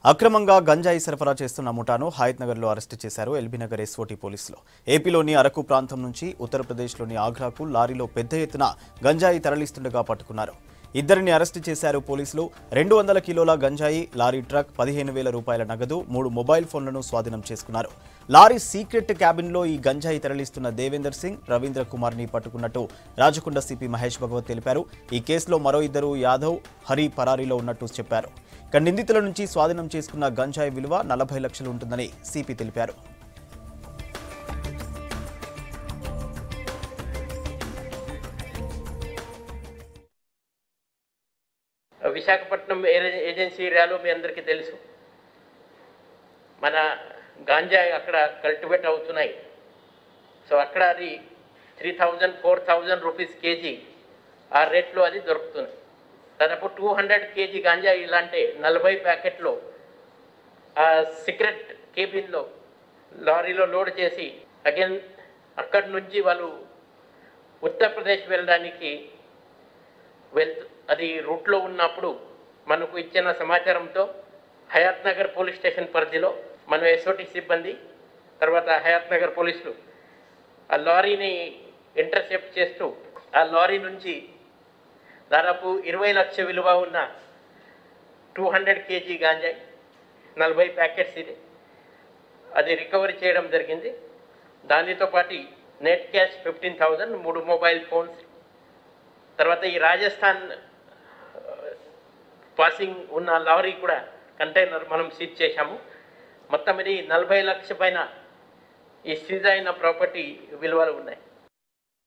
అక్రమంగా గంజాయి సరఫరా చేస్తున్న ముఠాను హయత్నగర్లో అరెస్టు చేశారు ఎల్బీనగర్ ఎస్ఓటీ పోలీసులు ఏపీలోని అరకు ప్రాంతం నుంచి ఉత్తరప్రదేశ్లోని ఆగ్రాకు లారీలో పెద్ద ఎత్తున గంజాయి తరలిస్తుండగా పట్టుకున్నారు ఇద్దరిని అరెస్టు చేశారు పోలీసులు రెండు వందల కిలోల గంజాయి లారీ ట్రక్ పదిహేను వేల రూపాయల నగదు మూడు మొబైల్ ఫోన్లను స్వాధీనం చేసుకున్నారు లారీ సీక్రెట్ క్యాబిన్లో ఈ గంజాయి తరలిస్తున్న దేవేందర్ సింగ్ రవీంద్ర కుమార్ని పట్టుకున్నట్టు రాజకొండ సిపి మహేష్ భగవత్ తెలిపారు ఈ కేసులో మరో ఇద్దరు యాదవ్ హరి పరారీలో ఉన్నట్టు చెప్పారు ఇక నిందితుల నుంచి స్వాధీనం చేసుకున్న గంజాయి విలువ నలభై లక్షలు ఉంటుందని సిపి తెలిపారు విశాఖపట్నం ఏ- ఏజెన్సీ ఏరియాలో మీ అందరికీ తెలుసు మన గాంజా అక్కడ కల్టివేట్ అవుతున్నాయి సో అక్కడ అది three thousand four thousand rupees KG ఆ రేట్లో అది దొరుకుతుంది దాదాపు టూ హండ్రెడ్ కేజీ గాంజా ఇలాంటి నలభై ప్యాకెట్లు ఆ సీక్రెట్ కేబిన్లో లారీలో లోడ్ చేసి అగైన్ అక్కడి నుంచి వాళ్ళు ఉత్తరప్రదేశ్ వెళ్ళడానికి వెళ్తూ అది రూట్లో ఉన్నప్పుడు మనకు ఇచ్చిన సమాచారంతో హయాత్ నగర్ పోలీస్ స్టేషన్ పరిధిలో మన ఎస్ఓటి సిబ్బంది తర్వాత హయాత్ నగర్ పోలీసులు ఆ లారీని ఇంటర్సెప్ట్ చేస్తూ ఆ లారీ నుంచి దాదాపు ఇరవై లక్ష విలువ ఉన్న టూ హండ్రెడ్ కేజీ గాంజాయి నలభై ప్యాకెట్స్ ఇది అది రికవరీ చేయడం జరిగింది దానితో పాటు నెట్ క్యాష్ ఫిఫ్టీన్ థౌజండ్ మూడు మొబైల్ ఫోన్స్ తర్వాత ఈ రాజస్థాన్ పాసింగ్ ఉన్న లారీ కూడా కంటైనర్ మనం సీజ్ చేశాము మొత్తం ఇది నలభై లక్ష పైన ఈ సీజ్ అయిన ప్రాపర్టీ విలువలు ఉన్నాయి